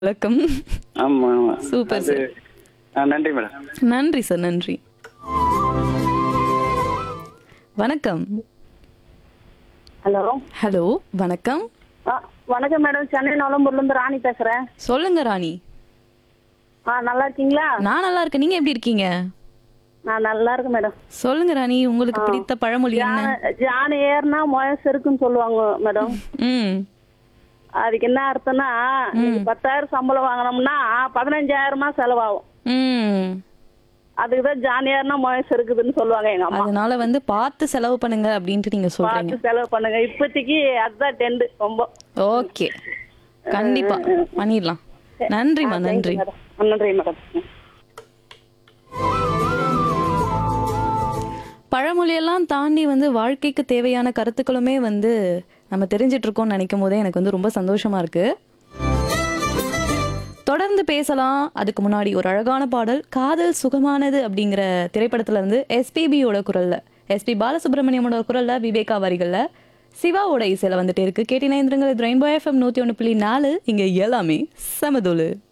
வணக்கம் ஆமா ஆமா Super, அது- ஆ, நன்றி மேடம் நன்றி சார் நன்றி வணக்கம் ஹலோ ஹலோ வணக்கம் ஆ வணக்கம் மேடம் சென்னை நவலம்பூர்லேருந்து ராணி பேசுகிறேன் சொல்லுங்க ராணி ஆ நல்லா இருக்கீங்களா நான் நல்லா இருக்கேன் நீங்க எப்படி இருக்கீங்க நான் நல்லா இருக்கேன் மேடம் சொல்லுங்க ராணி உங்களுக்கு பிடித்த பழமொழி என்ன ஜான ஜான ஏறுனா முயசு இருக்குன்னு சொல்லுவாங்க மேடம் ம் அதுக்கு என்ன அர்த்தம்னா நீங்க பத்தாயிரம் சம்பளம் வாங்கினோம்னா பதினஞ்சாயிரமா செலவாகும் ம் அதுக்கு தான் ஜான் ஏறுனா முயசு இருக்குதுன்னு சொல்லுவாங்க எங்க அம்மா அதனால வந்து பார்த்து செலவு பண்ணுங்க அப்படின்ட்டு நீங்க சொல்றீங்க பார்த்து செலவு பண்ணுங்க இப்போதைக்கு அதுதான் டெண்டு ரொம்ப ஓகே கண்டிப்பா பண்ணிடலாம் நன்றிம்மா நன்றி மேடம் நன்றி மேடம் பழமொழியெல்லாம் தாண்டி வந்து வாழ்க்கைக்கு தேவையான கருத்துக்களுமே வந்து நம்ம தெரிஞ்சிட்டு இருக்கோம்னு நினைக்கும் போதே எனக்கு வந்து ரொம்ப சந்தோஷமா இருக்கு தொடர்ந்து பேசலாம் அதுக்கு முன்னாடி ஒரு அழகான பாடல் காதல் சுகமானது அப்படிங்கிற திரைப்படத்துல இருந்து எஸ்பிபியோட குரல்ல எஸ்பி பாலசுப்ரமணியமோட குரல்ல விவேகா வரிகள்ல சிவாவோட இசையில வந்துட்டே இருக்கு கேட்டினா இருந்துருங்க ரெயின்போ எஃப்எம் நூத்தி ஒன்று புள்ளி நாலு இங்க எல்லாமே சமதொலு